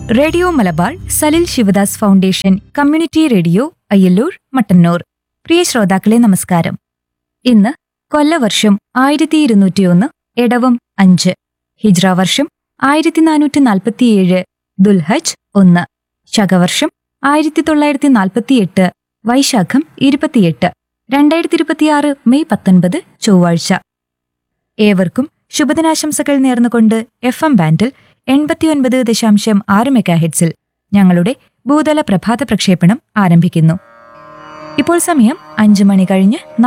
radio Malabar Salil Shivadas foundation community radio Ayyalloor Mattannur പ്രിയ ശ്രോതാക്കളെ നമസ്കാരം ഇന്ന് കൊല്ലവർഷം ആയിരത്തി ഇരുന്നൂറ്റിയൊന്ന് എടവം അഞ്ച് ഹിജ്ര വർഷം ആയിരത്തി നാനൂറ്റി നാൽപ്പത്തിയേഴ് ദുൽഹജ് ഒന്ന് ശകവർഷം ആയിരത്തി തൊള്ളായിരത്തി നാൽപ്പത്തിയെട്ട് വൈശാഖം ഇരുപത്തിയെട്ട് രണ്ടായിരത്തി ഇരുപത്തിയാറ് മെയ് പത്തൊൻപത് ചൊവ്വാഴ്ച ഏവർക്കും ശുഭദിനാശംസകൾ നേർന്നുകൊണ്ട് എഫ് എം ബാൻഡിൽ എൺപത്തിയൊൻപത് ദശാംശം ആറ് മെഗാഹെഡ്സിൽ ഞങ്ങളുടെ ഭൂതല പ്രഭാത പ്രക്ഷേപണം ആരംഭിക്കുന്നു ഇപ്പോൾ സമയം അഞ്ചു മണി കഴിഞ്ഞ്